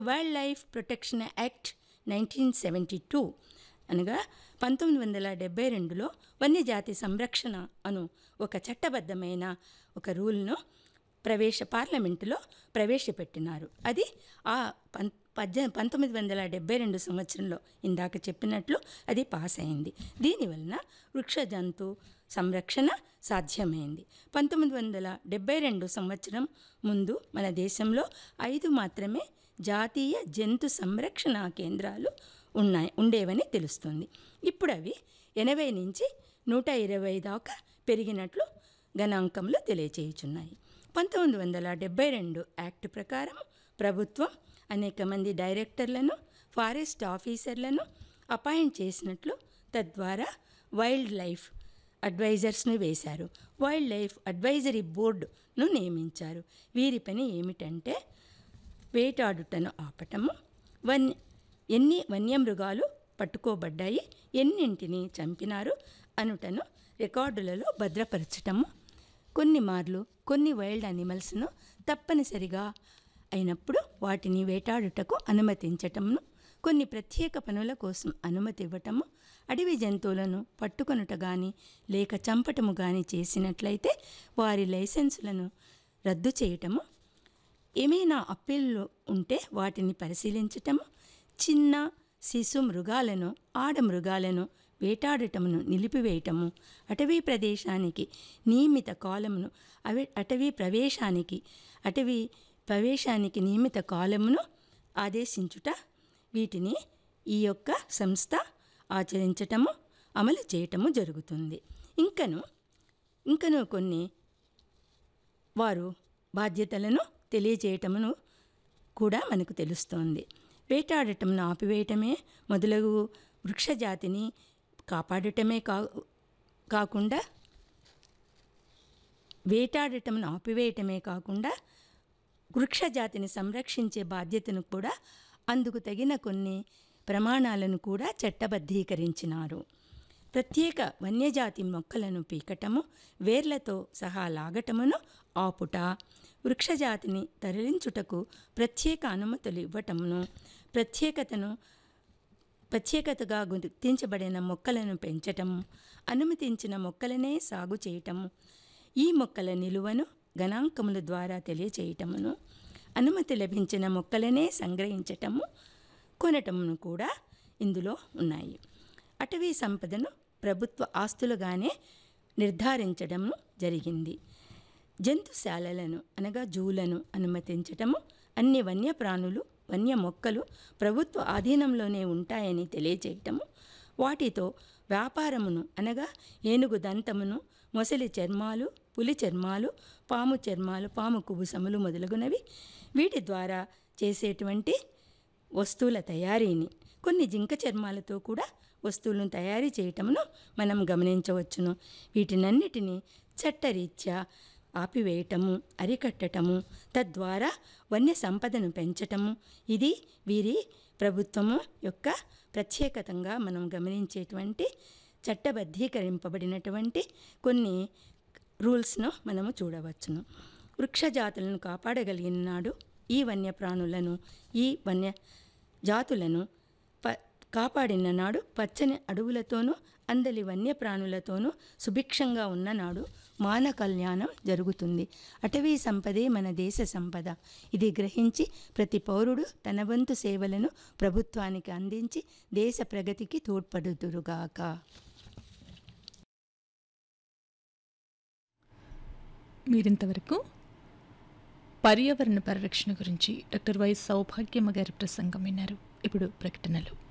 wild life protection act nineteen seventy two అనగా పంతొమ్మిది వందల డెబ్బై రెండులో వన్యజాతి సంరక్షణ అను ఒక చట్టబద్ధమైన ఒక రూల్ను ప్రవేశ పార్లమెంటులో ప్రవేశపెట్టినారు అది ఆ పం పద్దె పంతొమ్మిది వందల డెబ్బై రెండు సంవత్సరంలో ఇందాక చెప్పినట్లు అది పాస్ అయింది దీనివలన వృక్ష జంతు సంరక్షణ సాధ్యమైంది పంతొమ్మిది వందల డెబ్బై రెండు సంవత్సరం ముందు మన దేశంలో ఐదు మాత్రమే జాతీయ జంతు సంరక్షణ కేంద్రాలు ఉన్నాయి ఉండేవని తెలుస్తుంది ఇప్పుడు అవి ఎనభై నుంచి నూట ఇరవై దాకా పెరిగినట్లు గణాంకంలో తెలియచేయుచున్నాయి పంతొమ్మిది వందల డెబ్బై రెండు యాక్ట్ ప్రకారం ప్రభుత్వం అనేక మంది డైరెక్టర్లను ఫారెస్ట్ ఆఫీసర్లను అపాయింట్ చేసినట్లు తద్వారా వైల్డ్ లైఫ్ అడ్వైజర్స్ను వేశారు వైల్డ్ లైఫ్ అడ్వైజరీ బోర్డును నియమించారు వీరి పని ఏమిటంటే వేటాడుటను ఆపటము వన్ ఎన్ని వన్యమృగాలు పట్టుకోబడ్డాయి ఎన్నింటిని చంపినారు అనుటను రికార్డులలో భద్రపరచటము కొన్ని మార్లు కొన్ని వైల్డ్ అనిమల్స్ను తప్పనిసరిగా అయినప్పుడు వాటిని వేటాడుటకు అనుమతించటమును కొన్ని ప్రత్యేక పనుల కోసం అనుమతి ఇవ్వటము అడవి జంతువులను పట్టుకొనుట కానీ లేక చంపటము కానీ చేసినట్లయితే వారి లైసెన్సులను రద్దు చేయటము ఏమైనా అప్పీళ్ళు ఉంటే వాటిని పరిశీలించటము చిన్న శిశు మృగాలను ఆడ మృగాలను వేటాడటమును నిలిపివేయటము అటవీ ప్రదేశానికి నియమిత కాలమును అవి అటవీ ప్రవేశానికి అటవీ ప్రవేశానికి నియమిత కాలమును ఆదేశించుట వీటిని ఈ యొక్క సంస్థ ఆచరించటము అమలు చేయటము జరుగుతుంది ఇంకను ఇంకను కొన్ని వారు బాధ్యతలను తెలియజేయటమును కూడా మనకు తెలుస్తోంది వేటాడటంను ఆపివేయటమే మొదలగు వృక్షజాతిని కాపాడటమే కా కాకుండా వేటాడటంను ఆపివేయటమే కాకుండా వృక్షజాతిని సంరక్షించే బాధ్యతను కూడా అందుకు తగిన కొన్ని ప్రమాణాలను కూడా చట్టబద్ధీకరించినారు ప్రత్యేక వన్యజాతి మొక్కలను పీకటము వేర్లతో సహా లాగటమును ఆపుట వృక్షజాతిని తరలించుటకు ప్రత్యేక అనుమతులు ఇవ్వటమును ప్రత్యేకతను ప్రత్యేకతగా గుర్తించబడిన మొక్కలను పెంచటము అనుమతించిన మొక్కలనే సాగు చేయటము ఈ మొక్కల నిలువను గణాంకముల ద్వారా తెలియచేయటమును అనుమతి లభించిన మొక్కలనే సంగ్రహించటము కొనటమును కూడా ఇందులో ఉన్నాయి అటవీ సంపదను ప్రభుత్వ ఆస్తులుగానే నిర్ధారించడం జరిగింది జంతుశాలలను అనగా జూలను అనుమతించటము అన్ని వన్యప్రాణులు వన్య మొక్కలు ప్రభుత్వ ఆధీనంలోనే ఉంటాయని తెలియజేయటము వాటితో వ్యాపారమును అనగా ఏనుగు దంతమును మొసలి చర్మాలు పులి చర్మాలు పాము చర్మాలు పాము కుబుసములు మొదలగునవి వీటి ద్వారా చేసేటువంటి వస్తువుల తయారీని కొన్ని జింక చర్మాలతో కూడా వస్తువులను తయారీ చేయటమును మనం గమనించవచ్చును వీటినన్నిటినీ చట్టరీత్యా ఆపివేయటము అరికట్టటము తద్వారా వన్య సంపదను పెంచటము ఇది వీరి ప్రభుత్వము యొక్క ప్రత్యేకతంగా మనం గమనించేటువంటి చట్టబద్ధీకరింపబడినటువంటి కొన్ని రూల్స్ను మనము చూడవచ్చును వృక్షజాతులను కాపాడగలిగిన నాడు ఈ వన్యప్రాణులను ఈ వన్య జాతులను ప కాపాడిన నాడు పచ్చని అడవులతోనూ అందలి వన్యప్రాణులతోనూ సుభిక్షంగా ఉన్ననాడు మాన కళ్యాణం జరుగుతుంది అటవీ సంపదే మన దేశ సంపద ఇది గ్రహించి ప్రతి పౌరుడు తన వంతు సేవలను ప్రభుత్వానికి అందించి దేశ ప్రగతికి తోడ్పడుదురుగాక మీరింతవరకు పర్యావరణ పరిరక్షణ గురించి డాక్టర్ వై సౌభాగ్యమ్మ గారి ప్రసంగం విన్నారు ఇప్పుడు ప్రకటనలు